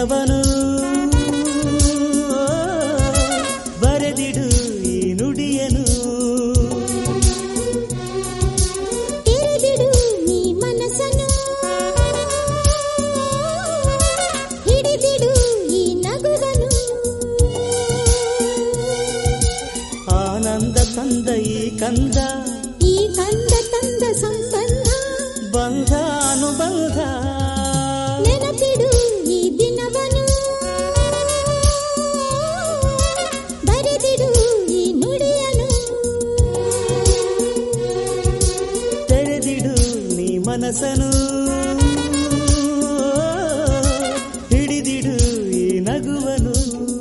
ದಿನವನು ಬರೆದಿಡು ಈ ನುಡಿಯನು ತೆರೆದಿಡು ನೀ ಮನಸ್ಸನ್ನು ಹಿಡಿದಿಡು ಈ ನಗುವನು ಆನಂದ ತಂದ ಈ ಕಂದ ಈ ಕಂದ ತಂದ ಸಂಬಂಧ ಬಂಧ ಅನುಬಂಧ ನೆನಪಿಡು ಈ ದಿನವನು ಬರೆದಿಡು ಈ ನುಡಿಯನು ತೆರೆದಿಡು ನೀ ಮನಸ್ಸನು ಹಿಡಿದಿಡು ಈ ನಗುವನು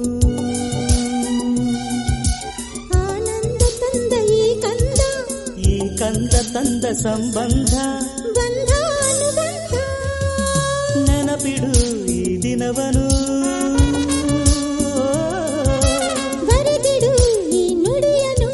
ಆನಂದ ತಂದ ಈ ಕಂದ ಈ ಕಂದ ತಂದ ಸಂಬಂಧ ಬಂಧ ಅನುಬಂಧ ನೆನಪಿಡು ಈ ದಿನವನು ಬರೆದಿಡು ಈ ನುಡಿಯನು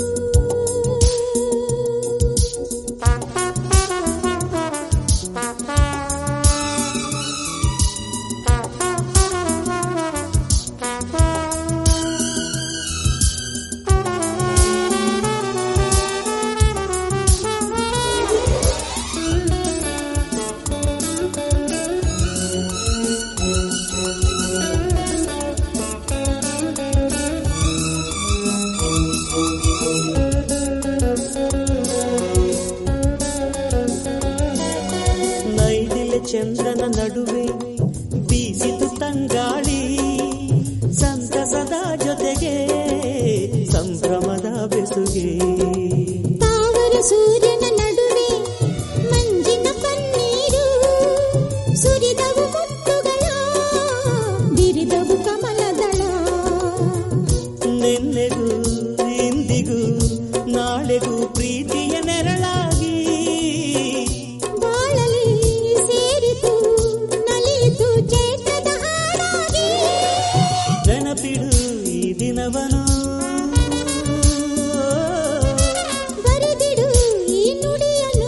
ನೈದಿಲೆ ಚಂದ್ರನ ನಡುವೆ ಬೀಸಿತು ತಂಗಾಳಿ ಸಂತಸದ ಜೊತೆಗೆ ಸಂಭ್ರಮದ ಬೆಸುಗೆ ತಾವರ ಸೂರ್ಯನ ನಡುವೆ ಮಂಜಿನ ಪನ್ನೀರು ಸುರಿದವು ಮುತ್ತುಗಳ ಬಿರಿದವು ಕಮಲದಳ ನಿನ್ನೆಗೂ ಇಂದಿಗೂ ನಾಳೆಗೂ ಪ್ರೀತಿಯ ನೆರಳಾಗಿ ಬಾಳಲಿ ಸೇರಿತು ನಲಿಯಿತು ಚೇತದ ಹಾಡಾಗಿ ನೆನಪಿಡು ಈ ದಿನವನು ಬರೆದಿಡು ಈ ನುಡಿಯನು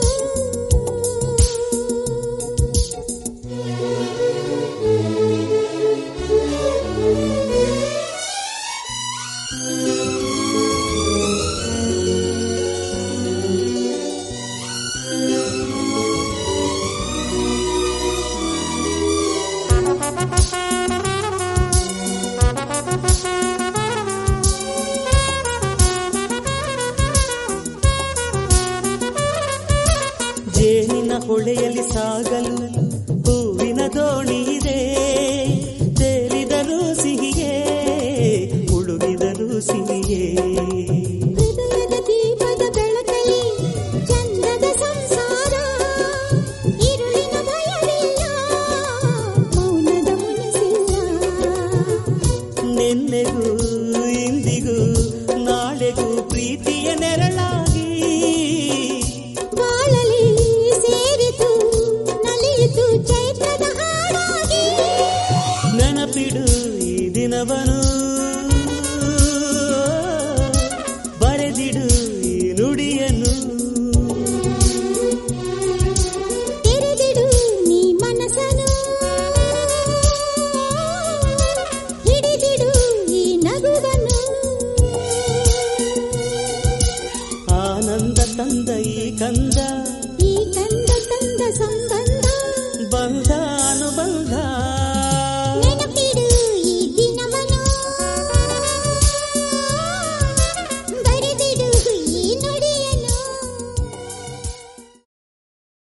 ಜೇನಿನ ಹೊಳೆಯಲ್ಲಿ ಸಾಗಲು ಹೂವಿನ ದೋಣಿ ಇದೆ ತೇಲಿದರೂ ಸಿಹಿಗೆ ಮುಳುಗಿದರೂ ಸಿಹಿಗೆ ಹೃದಯದ ದೀಪದ ಬೆಳಕಲ್ಲಿ ಚಂದದ ಸಂಸಾರ ഇരുളിನ ಭಯವಿಲ್ಲ ಮೌನದ ಮುನಿಸಿಲ್ಲ ನಿನ್ನೆಗೂ ಇಂದಿಗೂ ನಾಳೆಗೂ ಪ್ರೀತಿಯ ನೆರಳಾಗಿ ಬಾಳಲಿ ಸೇರಿತು ನಲಿಯಿತು ಚೈತ್ರದ ಹಾಡಾಗಿ ನೆನಪಿಡು ಈ ದಿನವನು ಬರೆದಿಡು